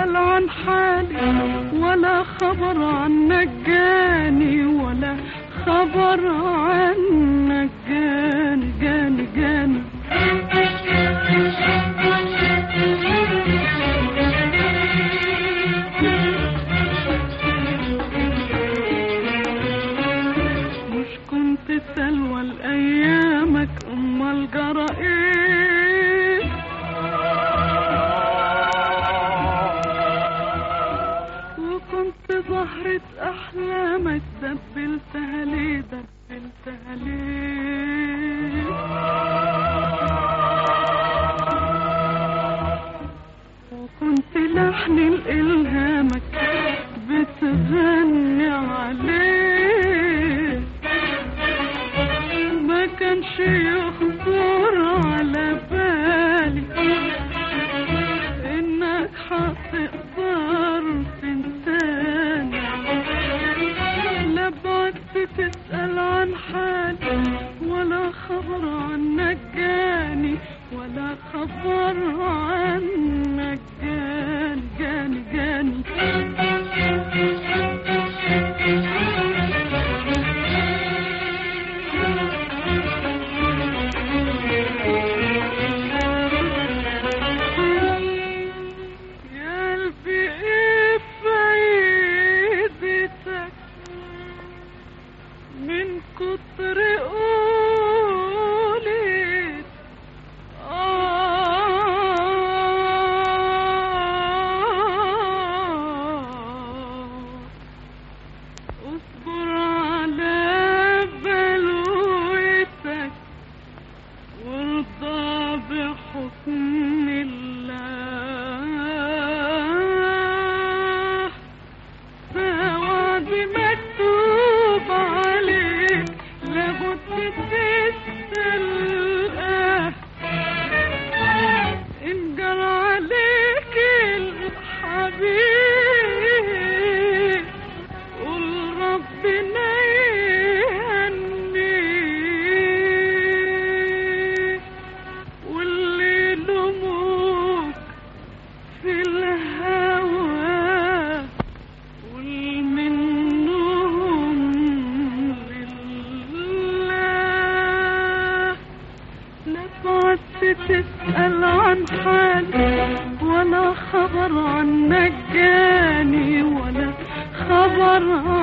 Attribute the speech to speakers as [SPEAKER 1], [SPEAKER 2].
[SPEAKER 1] تسأل عن حالي ولا خبر عنك جاني ولا خبر عنك جاني جاني جاني مش كنت سلوى لأيامك أمال جرى إيه وكنت زهرة أحلامك دبلتها ليه دبلتها ليه وكنت لحن لإلهامك بتغني عليه ما كانش يخطر على بالي انك هتقدر تنساني لا بعدت تسأل عن حالي ولا خبر عنك جاني ولا خبر عنك جاني جاني جاني يا قلبي ايه فايدتك من كتر قولي آه اصبر على بلوتك وارضى بحكم الله ثوابي مكتوب عليك لابد تستلقاه إن جرى عليك الحبيب قول ربنا يهنيك واللي لموك في الهوى قول منهم لله لا بعدت تسأل عن حالي ولا خبر عنك جاني ولا خبر